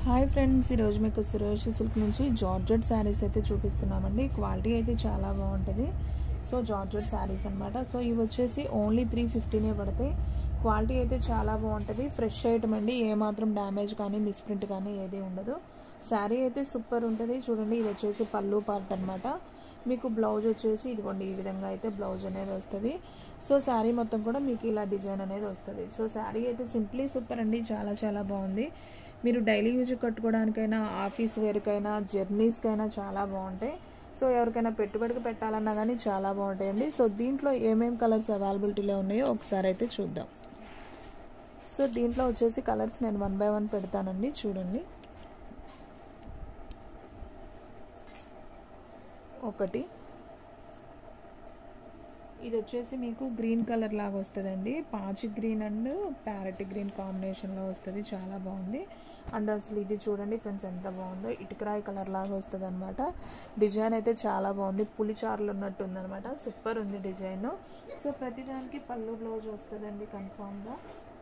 hi friends ఈరోజు మీకు Suresh silk నుంచి జార్జెట్ శారీస్ అయితే చూపిస్తున్నామండి క్వాలిటీ అయితే చాలా బాగుంటుంది సో జార్జెట్ శారీస్ అనమాట సో ఇవి వచ్చేసి ఓన్లీ త్రీ ఫిఫ్టీనే పడతాయి క్వాలిటీ అయితే చాలా బాగుంటుంది ఫ్రెష్ ఐటమ్ అండి ఏమాత్రం డ్యామేజ్ కానీ మిస్ప్రింట్ కానీ ఏది ఉండదు శారీ అయితే సూపర్ ఉంటుంది చూడండి ఇది వచ్చేసి పళ్ళు పార్ట్ అనమాట మీకు బ్లౌజ్ వచ్చేసి ఇదిగోండి ఈ విధంగా అయితే బ్లౌజ్ అనేది వస్తుంది సో శారీ మొత్తం కూడా మీకు ఇలా డిజైన్ అనేది వస్తుంది సో శారీ అయితే సింప్లీ సూపర్ అండి చాలా చాలా బాగుంది మీరు డైలీ యూజ్ కట్టుకోవడానికైనా ఆఫీస్ వేర్కైనా జర్నీస్కైనా చాలా బాగుంటాయి సో ఎవరికైనా పెట్టుబడికి పెట్టాలన్నా కానీ చాలా బాగుంటాయండి సో దీంట్లో ఏమేమి కలర్స్ అవైలబిలిటీలో ఉన్నాయో ఒకసారి అయితే చూద్దాం సో దీంట్లో వచ్చేసి కలర్స్ నేను వన్ బై వన్ పెడతానండి చూడండి ఒకటి ఇది వచ్చేసి మీకు గ్రీన్ కలర్ లాగా వస్తుందండి పాచి గ్రీన్ అండ్ ప్యారెట్ గ్రీన్ కాంబినేషన్లో వస్తుంది చాలా బాగుంది అండ్ అసలు ఇది చూడండి ఫ్రెండ్స్ ఎంత బాగుందో ఇటుకరాయి కలర్ లాగా వస్తుంది అనమాట డిజైన్ అయితే చాలా బాగుంది పులిచారులు ఉన్నట్టు ఉందనమాట సూపర్ ఉంది డిజైన్ సో ప్రతిదానికి పళ్ళు బ్లౌజ్ వస్తుందండి కన్ఫామ్గా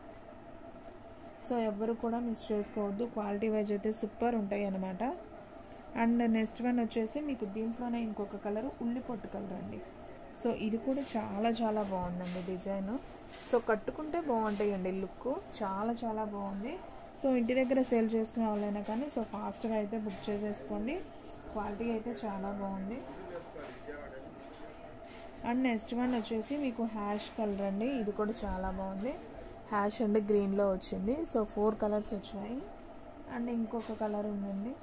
సో ఎవ్వరు కూడా మిస్ చేసుకోవద్దు క్వాలిటీ వైజ్ అయితే సూపర్ ఉంటాయి అనమాట అండ్ నెక్స్ట్ వన్ వచ్చేసి మీకు దీంట్లోనే ఇంకొక కలర్ ఉల్లి పొట్టు కలర్ అండి సో ఇది కూడా చాలా చాలా బాగుందండి డిజైన్ సో కట్టుకుంటే బాగుంటాయండి లుక్ చాలా చాలా బాగుంది సో ఇంటి దగ్గర సేల్ చేసుకునే వాళ్ళైనా కానీ సో ఫాస్ట్గా అయితే బుక్ చేసేసుకోండి క్వాలిటీ అయితే చాలా బాగుంది అండ్ నెక్స్ట్ వన్ వచ్చేసి మీకు హ్యాష్ కలర్ అండి ఇది కూడా చాలా బాగుంది హ్యాష్ అండ్ గ్రీన్లో వచ్చింది సో ఫోర్ కలర్స్ వచ్చాయి అండ్ ఇంకొక కలర్ ఉందండి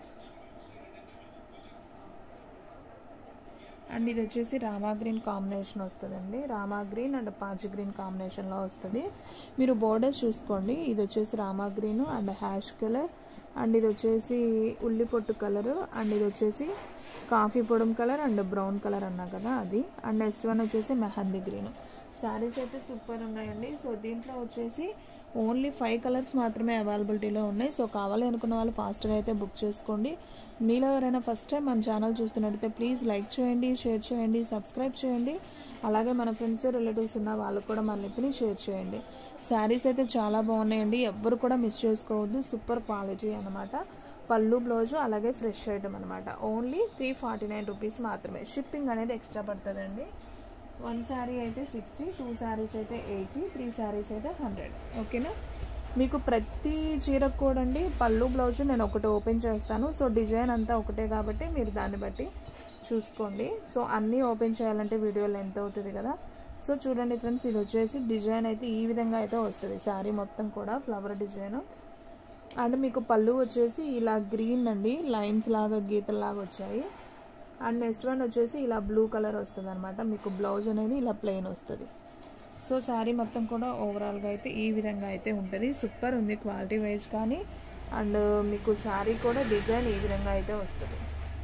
అండ్ ఇది వచ్చేసి రామా గ్రీన్ కాంబినేషన్ వస్తుందండి రామా గ్రీన్ అండ్ పాచి గ్రీన్ కాంబినేషన్లో వస్తుంది మీరు బోర్డర్స్ చూసుకోండి ఇది వచ్చేసి రామా green and ash colour and ఇది వచ్చేసి ఉల్లి పొట్టు కలర్ అండ్ ఇది వచ్చేసి కాఫీ పొడం కలర్ అండ్ బ్రౌన్ కలర్ అన్నా కదా అది అండ్ నెక్స్ట్ వన్ వచ్చేసి మెహందీ గ్రీన్ శారీస్ అయితే సూపర్ ఉన్నాయండి సో దీంట్లో వచ్చేసి ఓన్లీ ఫైవ్ కలర్స్ మాత్రమే అవైలబిలిటీలో ఉన్నాయి సో కావాలి అనుకున్న వాళ్ళు ఫాస్ట్గా అయితే బుక్ చేసుకోండి మీలో ఎవరైనా ఫస్ట్ టైం మన ఛానల్ చూస్తున్నట్టయితే ప్లీజ్ లైక్ చేయండి షేర్ చేయండి సబ్స్క్రైబ్ చేయండి అలాగే మన ఫ్రెండ్స్ రిలేటివ్స్ ఉన్న వాళ్ళకు కూడా మన లిప్ని షేర్ చేయండి శారీస్ అయితే చాలా బాగున్నాయండి ఎవ్వరు కూడా మిస్ చేసుకోవద్దు సూపర్ క్వాలిటీ అనమాట పళ్ళు బ్లౌజు అలాగే ఫ్రెష్ ఐటమ్ అనమాట only three forty nine rupees మాత్రమే షిప్పింగ్ అనేది ఎక్స్ట్రా పడుతుందండి వన్ శారీ అయితే సిక్స్టీ టూ శారీస్ అయితే ఎయిటీ త్రీ శారీస్ అయితే హండ్రెడ్ ఓకేనా మీకు ప్రతి చీరకు కూడా అండి పళ్ళు బ్లౌజ్ నేను ఒకటి ఓపెన్ చేస్తాను సో డిజైన్ అంతా ఒకటే కాబట్టి మీరు దాన్ని బట్టి చూసుకోండి సో అన్నీ ఓపెన్ చేయాలంటే వీడియో లెంత్ అవుతుంది కదా సో చూడండి ఫ్రెండ్స్ ఇది వచ్చేసి డిజైన్ అయితే ఈ విధంగా అయితే వస్తుంది శారీ మొత్తం కూడా ఫ్లవర్ డిజైన్ అండ్ మీకు పళ్ళు వచ్చేసి ఇలా గ్రీన్ అండి లైన్స్ లాగా గీతల్లాగా వచ్చాయి అండ్ నెక్స్ట్ వన్ వచ్చేసి ఇలా బ్లూ కలర్ వస్తుంది అనమాట మీకు బ్లౌజ్ అనేది ఇలా ప్లెయిన్ వస్తుంది సో శారీ మొత్తం కూడా ఓవరాల్గా అయితే ఈ విధంగా అయితే ఉంటుంది సూపర్ ఉంది క్వాలిటీ వైజ్ కానీ అండ్ మీకు శారీ కూడా డిజైన్ ఈ విధంగా అయితే వస్తుంది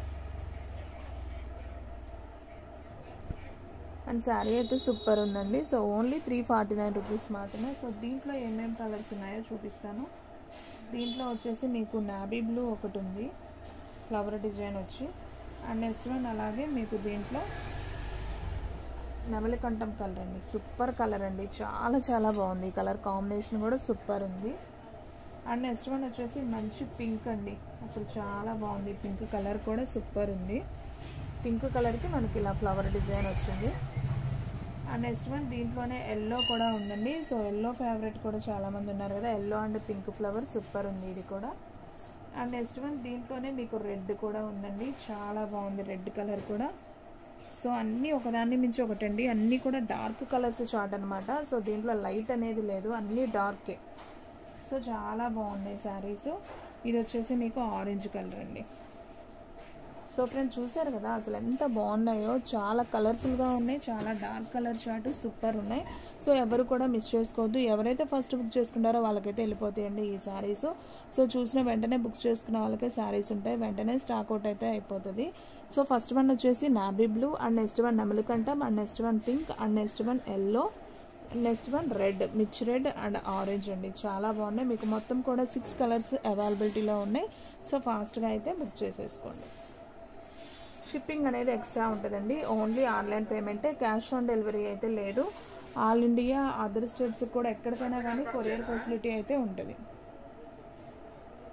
అండ్ శారీ అయితే సూపర్ ఉందండి so only three forty nine rupees మాత్రమే సో దీంట్లో ఏమేమి కలర్స్ ఉన్నాయో చూపిస్తాను దీంట్లో వచ్చేసి మీకు నాబీ బ్లూ ఒకటి ఉంది ఫ్లవర్ డిజైన్ వచ్చి అండ్ నెక్స్ట్ వన్ అలాగే మీకు దీంట్లో నెమలికంఠం కలర్ అండి సూపర్ కలర్ అండి చాలా చాలా బాగుంది ఈ కలర్ కాంబినేషన్ కూడా సూపర్ ఉంది అండ్ నెక్స్ట్ వన్ వచ్చేసి మంచి పింక్ అండి అసలు చాలా బాగుంది పింక్ కలర్ కూడా సూపర్ ఉంది పింక్ కలర్కి మనకి ఇలా ఫ్లవర్ డిజైన్ వచ్చింది అండ్ నెక్స్ట్ వన్ దీంట్లోనే ఎల్లో కూడా ఉందండి సో ఎల్లో ఫేవరెట్ కూడా చాలామంది ఉన్నారు కదా yellow and pink flower super ఉంది ఇది కూడా అండ్ నెక్స్ట్ వన్ దీంట్లోనే మీకు రెడ్ కూడా ఉందండి చాలా బాగుంది రెడ్ కలర్ కూడా సో అన్నీ ఒకదాన్ని మించి ఒకటండి అన్నీ కూడా డార్క్ కలర్స్ చార్ట్ అనమాట సో దీంట్లో లైట్ అనేది లేదు అన్నీ డార్కే సో చాలా బాగున్నాయి శారీస్ ఇది వచ్చేసి మీకు ఆరెంజ్ కలర్ అండి సో ఫ్రెండ్స్ చూసారు కదా అసలు ఎంత బాగున్నాయో చాలా కలర్ఫుల్గా ఉన్నాయి చాలా డార్క్ కలర్ చార్ట్ సూపర్ ఉన్నాయి సో ఎవరు కూడా మిస్ చేసుకోవద్దు ఎవరైతే ఫస్ట్ బుక్ చేసుకుంటారో వాళ్ళకైతే వెళ్ళిపోతాయండి ఈ శారీస్ సో చూసిన వెంటనే బుక్ చేసుకున్న వాళ్ళకే శారీస్ ఉంటాయి వెంటనే స్టాక్ అవుట్ అయితే అయిపోతుంది సో ఫస్ట్ వన్ వచ్చేసి navy blue and next one నెమలికంఠం and next one pink and next one yellow next one red మిర్చ్ రెడ్ అండ్ ఆరెంజ్ అండి చాలా బాగున్నాయి మీకు మొత్తం కూడా సిక్స్ కలర్స్ అవైలబిలిటీలో ఉన్నాయి సో ఫాస్ట్గా అయితే బుక్ చేసేసుకోండి షిప్పింగ్ అనేది ఎక్స్ట్రా ఉంటుందండి ఓన్లీ ఆన్లైన్ పేమెంటే క్యాష్ ఆన్ డెలివరీ అయితే లేదు ఆల్ ఇండియా అదర్ స్టేట్స్కి కూడా ఎక్కడికైనా కానీ కొరియర్ ఫెసిలిటీ అయితే ఉంటుంది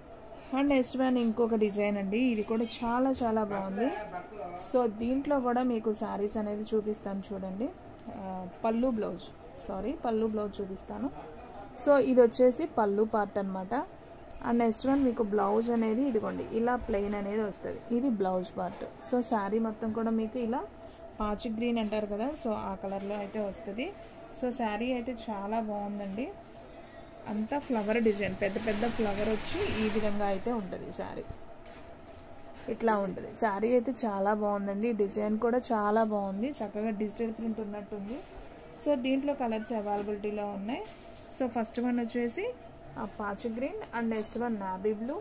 అండ్ నెక్స్ట్ వన్ ఇంకొక డిజైన్ అండి ఇది కూడా చాలా చాలా బాగుంది సో దీంట్లో కూడా మీకు శారీస్ అనేది చూపిస్తాను చూడండి ఆ, పళ్ళు బ్లౌజ్ సారీ పళ్ళు బ్లౌజ్ చూపిస్తాను సో ఇది వచ్చేసి పళ్ళు పార్ట్ అనమాట అండ్ నెక్స్ట్ వన్ మీకు బ్లౌజ్ అనేది ఇదిగోండి ఇలా ప్లెయిన్ అనేది వస్తుంది ఇది బ్లౌజ్ పార్ట్ సో శారీ మొత్తం కూడా మీకు ఇలా పాచి గ్రీన్ అంటారు కదా సో ఆ కలర్లో అయితే వస్తుంది సో శారీ అయితే చాలా బాగుందండి అంతా ఫ్లవర్ డిజైన్ పెద్ద పెద్ద ఫ్లవర్ వచ్చి ఈ విధంగా అయితే ఉంటుంది శారీ ఇట్లా ఉంటుంది శారీ అయితే చాలా బాగుందండి డిజైన్ కూడా చాలా బాగుంది చక్కగా డిజిటల్ ప్రింట్ ఉన్నట్టుంది సో దీంట్లో కలర్స్ అవైలబిలిటీలో ఉన్నాయి సో ఫస్ట్ వన్ వచ్చేసి ఆ పాచి green and next one navy blue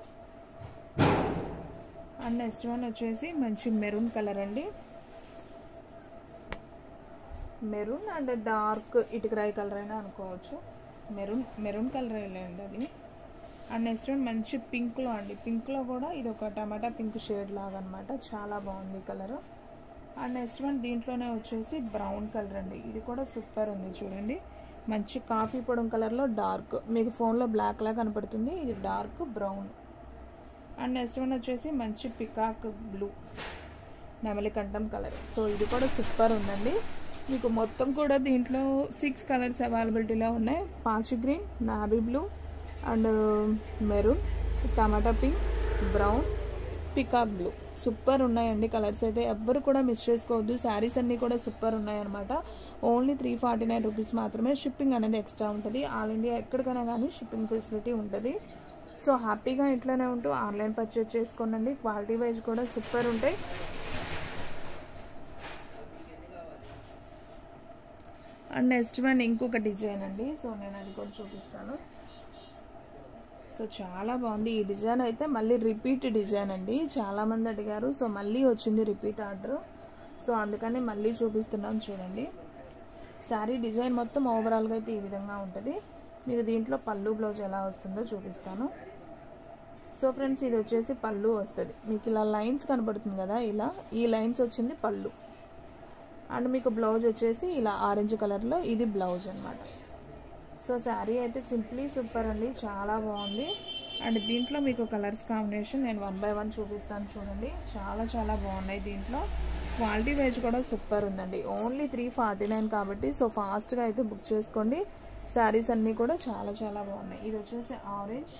and next one వచ్చేసి మంచి మెరూన్ కలర్ అండి మెరూన్ అండ్ డార్క్ ఇటుకరాయి కలర్ అయినా అనుకోవచ్చు మెరూన్ మెరూన్ కలర్ అండి అది అండ్ నెక్స్ట్ వన్ మంచి పింక్లో అండి పింక్లో కూడా ఇది ఒక టమాటా పింక్ షేడ్ లాగా అనమాట చాలా బాగుంది కలర్ అండ్ నెక్స్ట్ వన్ దీంట్లోనే వచ్చేసి బ్రౌన్ కలర్ అండి ఇది కూడా సూపర్ ఉంది చూడండి మంచి కాఫీ పొడం కలర్లో డార్క్ మీకు ఫోన్లో బ్లాక్ లాగా కనపడుతుంది ఇది dark brown and next one వచ్చేసి మంచి పికాక్ బ్లూ నెమలికంఠం కలర్ సో ఇది కూడా సూపర్ ఉందండి మీకు మొత్తం కూడా దీంట్లో సిక్స్ కలర్స్ అవైలబిలిటీలో ఉన్నాయి పాచి green navy blue and maroon టమాటా pink brown peacock blue super ఉన్నాయండి కలర్స్ అయితే ఎవ్వరు కూడా మిస్ చేసుకోవద్దు శారీస్ అన్నీ కూడా సూపర్ ఉన్నాయన్నమాట only three forty nine rupees మాత్రమే షిప్పింగ్ అనేది ఎక్స్ట్రా ఉంటుంది ఆల్ ఇండియా ఎక్కడికైనా కానీ షిప్పింగ్ ఫెసిలిటీ ఉంటుంది సో హ్యాపీగా ఇంట్లోనే ఉంటూ ఆన్లైన్ పర్చేస్ చేసుకోనండి క్వాలిటీ వైజ్ కూడా సూపర్ ఉంటాయి అండ్ నెక్స్ట్ వన్ ఇంకొక డిజైన్ అండి సో నేను అది కూడా చూపిస్తాను సో చాలా బాగుంది ఈ డిజైన్ అయితే మళ్ళీ రిపీట్ డిజైన్ అండి చాలామంది అడిగారు సో మళ్ళీ వచ్చింది రిపీట్ ఆర్డర్ సో అందుకని మళ్ళీ చూపిస్తున్నాం చూడండి శారీ డిజైన్ మొత్తం ఓవరాల్గా అయితే ఈ విధంగా ఉంటుంది మీకు దీంట్లో పళ్ళు బ్లౌజ్ ఎలా వస్తుందో చూపిస్తాను సో ఫ్రెండ్స్ ఇది వచ్చేసి పళ్ళు వస్తుంది మీకు ఇలా లైన్స్ కనబడుతుంది కదా ఇలా ఈ లైన్స్ వచ్చింది పళ్ళు అండ్ మీకు బ్లౌజ్ వచ్చేసి ఇలా ఆరెంజ్ కలర్లో ఇది బ్లౌజ్ అనమాట సో శారీ అయితే సింప్లీ సూపర్ అండి చాలా బాగుంది అండ్ దీంట్లో మీకు కలర్స్ కాంబినేషన్ నేను వన్ బై వన్ చూపిస్తాను చూడండి చాలా చాలా బాగున్నాయి దీంట్లో క్వాలిటీ వైజ్ కూడా సూపర్ ఉందండి ఓన్లీ త్రీ ఫార్టీ నైన్ కాబట్టి సో ఫాస్ట్గా అయితే బుక్ చేసుకోండి శారీస్ అన్నీ కూడా చాలా చాలా బాగున్నాయి ఇది వచ్చేసి ఆరెంజ్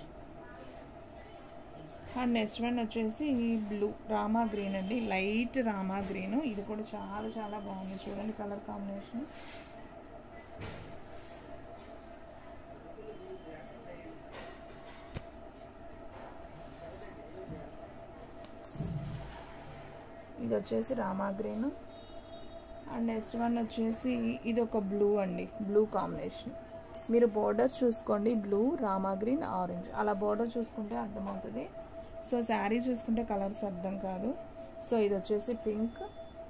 అండ్ నెక్స్ట్ వన్ వచ్చేసి ఈ బ్లూ రామా గ్రీన్ అండి లైట్ రామా గ్రీన్ ఇది కూడా చాలా చాలా బాగుంది చూడండి కలర్ కాంబినేషన్ ఇది వచ్చేసి రామా గ్రీన్ అండ్ నెక్స్ట్ వన్ వచ్చేసి ఇది ఒక బ్లూ అండి బ్లూ కాంబినేషన్ మీరు బోర్డర్ చూసుకోండి బ్లూ రామా గ్రీన్ ఆరెంజ్ అలా బోర్డర్ చూసుకుంటే అర్థమవుతుంది సో శారీ చూసుకుంటే కలర్స్ అర్థం కాదు సో ఇది వచ్చేసి పింక్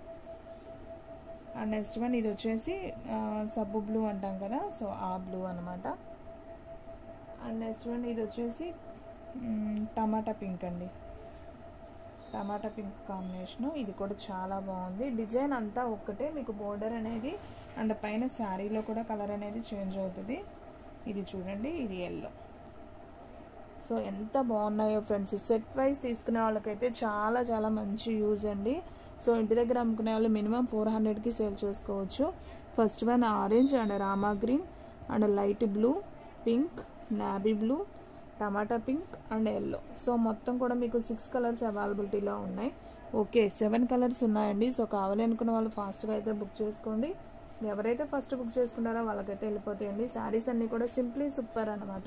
అండ్ నెక్స్ట్ వన్ ఇది వచ్చేసి సబ్బు బ్లూ అంటాం కదా సో ఆ బ్లూ అనమాట అండ్ నెక్స్ట్ వన్ ఇది వచ్చేసి టమాటా పింక్ అండి టమాటా పింక్ కాంబినేషను ఇది కూడా చాలా బాగుంది డిజైన్ అంతా ఒక్కటే మీకు బోర్డర్ అనేది అండ్ పైన శారీలో కూడా కలర్ అనేది చేంజ్ అవుతుంది ఇది చూడండి ఇది ఎల్లో సో ఎంత బాగున్నాయో ఫ్రెండ్స్ సెట్ వైజ్ తీసుకునే వాళ్ళకైతే చాలా చాలా మంచి యూజ్ అండి సో ఇంటి దగ్గర అమ్ముకునే వాళ్ళు మినిమం ఫోర్ హండ్రెడ్కి సేల్ చేసుకోవచ్చు ఫస్ట్ వన్ ఆరెంజ్ అండ్ రామా green and light blue pink navy blue టమాటా పింక్ అండ్ ఎల్లో సో మొత్తం కూడా మీకు సిక్స్ కలర్స్ అవైలబిలిటీలో ఉన్నాయి ఓకే సెవెన్ కలర్స్ ఉన్నాయండి సో కావాలి అనుకున్న వాళ్ళు ఫాస్ట్గా అయితే బుక్ చేసుకోండి ఎవరైతే ఫస్ట్ బుక్ చేసుకుంటారో వాళ్ళకైతే వెళ్ళిపోతాయండి శారీస్ అన్నీ కూడా సింప్లీ సూపర్ అనమాట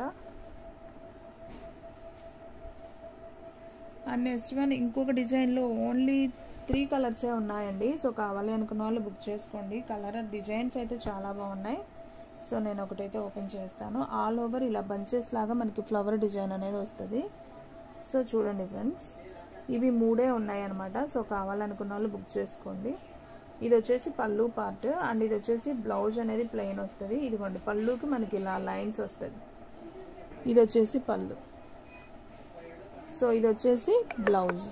అండ్ నెక్స్ట్ వన్ ఇంకొక డిజైన్లో ఓన్లీ త్రీ కలర్సే ఉన్నాయండి సో కావాలి అనుకున్న వాళ్ళు బుక్ చేసుకోండి కలర్ డిజైన్స్ అయితే చాలా బాగున్నాయి సో నేను ఒకటైతే ఓపెన్ చేస్తాను ఆల్ ఓవర్ ఇలా బంచెస్ లాగా మనకి ఫ్లవర్ డిజైన్ అనేది వస్తుంది సో చూడండి ఫ్రెండ్స్ ఇవి మూడే ఉన్నాయి అనమాట సో కావాలనుకున్న వాళ్ళు బుక్ చేసుకోండి ఇది వచ్చేసి పళ్ళు పార్ట్ అండ్ ఇది వచ్చేసి బ్లౌజ్ అనేది ప్లెయిన్ వస్తుంది ఇదిగోండి పళ్ళుకి మనకి ఇలా లైన్స్ వస్తుంది ఇది వచ్చేసి పళ్ళు సో ఇది వచ్చేసి బ్లౌజ్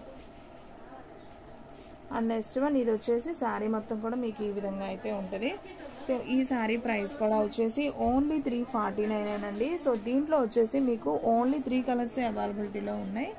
అండ్ నెక్స్ట్ వన్ ఇది వచ్చేసి శారీ మొత్తం కూడా మీకు ఈ విధంగా అయితే ఉంటుంది సో ఈ శారీ ప్రైస్ కూడా వచ్చేసి ఓన్లీ త్రీ ఫార్టీ నైన్ అండి సో దీంట్లో వచ్చేసి మీకు ఓన్లీ త్రీ కలర్స్ అవైలబిలిటీలో ఉన్నాయి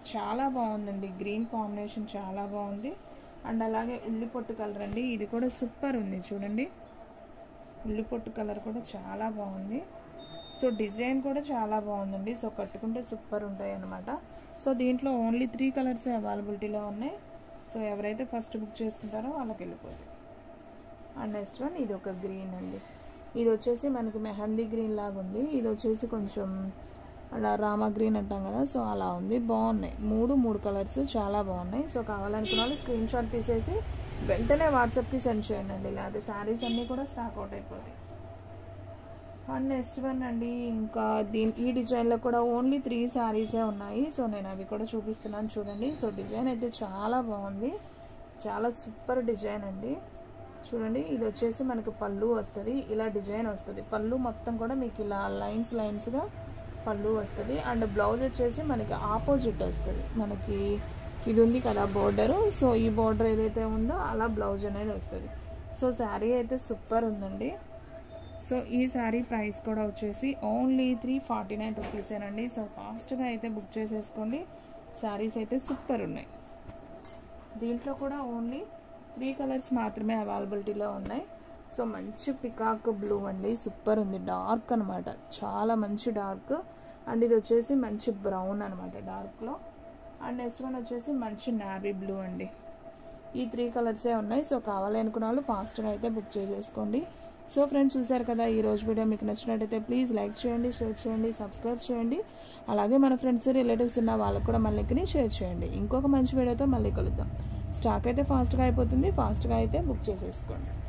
చాలా బాగుందండి గ్రీన్ కాంబినేషన్ చాలా బాగుంది అండ్ అలాగే ఉల్లి పొట్టు కలర్ అండి ఇది కూడా సూపర్ ఉంది చూడండి ఉల్లి పొట్టు కలర్ కూడా చాలా బాగుంది సో డిజైన్ కూడా చాలా బాగుందండి సో కట్టుకుంటే సూపర్ ఉంటాయి అనమాట సో దీంట్లో ఓన్లీ త్రీ కలర్స్ అవైలబిలిటీలో ఉన్నాయి సో ఎవరైతే ఫస్ట్ బుక్ చేసుకుంటారో వాళ్ళకి వెళ్ళిపోతుంది అండ్ నెక్స్ట్ వన్ ఇది ఒక గ్రీన్ అండి ఇది వచ్చేసి మనకి మెహందీ గ్రీన్ లాగా ఉంది ఇది వచ్చేసి కొంచెం అలా రామా గ్రీన్ అంటాం కదా సో అలా ఉంది బాగున్నాయి మూడు మూడు కలర్స్ చాలా బాగున్నాయి సో కావాలనుకున్న వాళ్ళు స్క్రీన్ షాట్ తీసేసి వెంటనే వాట్సాప్కి సెండ్ చేయండి అండి లేకపోతే శారీస్ అన్నీ కూడా స్టాక్ అవుట్ అయిపోతాయి అండ్ నెక్స్ట్ వన్ అండి ఇంకా దీని ఈ డిజైన్లో కూడా ఓన్లీ త్రీ శారీసే ఉన్నాయి సో నేను అవి కూడా చూపిస్తున్నాను చూడండి సో డిజైన్ అయితే చాలా బాగుంది చాలా సూపర్ డిజైన్ అండి చూడండి ఇది వచ్చేసి మనకి పళ్ళు వస్తుంది ఇలా డిజైన్ వస్తుంది పళ్ళు మొత్తం కూడా మీకు ఇలా లైన్స్ లైన్స్గా పళ్ళు వస్తుంది అండ్ బ్లౌజ్ వచ్చేసి మనకి ఆపోజిట్ వస్తుంది మనకి ఇది ఉంది కదా బోర్డరు సో ఈ బోర్డర్ ఏదైతే ఉందో అలా బ్లౌజ్ అనేది వస్తుంది సో శారీ అయితే సూపర్ ఉందండి సో ఈ శారీ ప్రైస్ కూడా వచ్చేసి ఓన్లీ త్రీ ఫార్టీ నైన్ రూపీసేనండి సో ఫాస్ట్గా అయితే బుక్ చేసేసుకోండి శారీస్ అయితే సూపర్ ఉన్నాయి దీంట్లో కూడా ఓన్లీ త్రీ కలర్స్ మాత్రమే అవైలబిలిటీలో ఉన్నాయి సో మంచి పికాక్ బ్లూ అండి సూపర్ ఉంది డార్క్ అనమాట చాలా మంచి డార్క్ అండ్ ఇది వచ్చేసి మంచి బ్రౌన్ అనమాట డార్క్లో అండ్ నెక్స్ట్ వన్ వచ్చేసి మంచి నావీ బ్లూ అండి ఈ త్రీ కలర్సే ఉన్నాయి సో కావాలి అనుకున్న వాళ్ళు ఫాస్ట్గా అయితే బుక్ చేసేసుకోండి సో ఫ్రెండ్స్ చూసారు కదా ఈ రోజు వీడియో మీకు నచ్చినట్టయితే ప్లీజ్ లైక్ చేయండి షేర్ చేయండి సబ్స్క్రైబ్ చేయండి అలాగే మన ఫ్రెండ్స్ రిలేటివ్స్ ఉన్న వాళ్ళకు కూడా మన లింక్ని షేర్ చేయండి ఇంకొక మంచి వీడియోతో మళ్ళీ కలుద్దాం స్టాక్ అయితే ఫాస్ట్గా అయిపోతుంది ఫాస్ట్గా అయితే బుక్ చేసేసుకోండి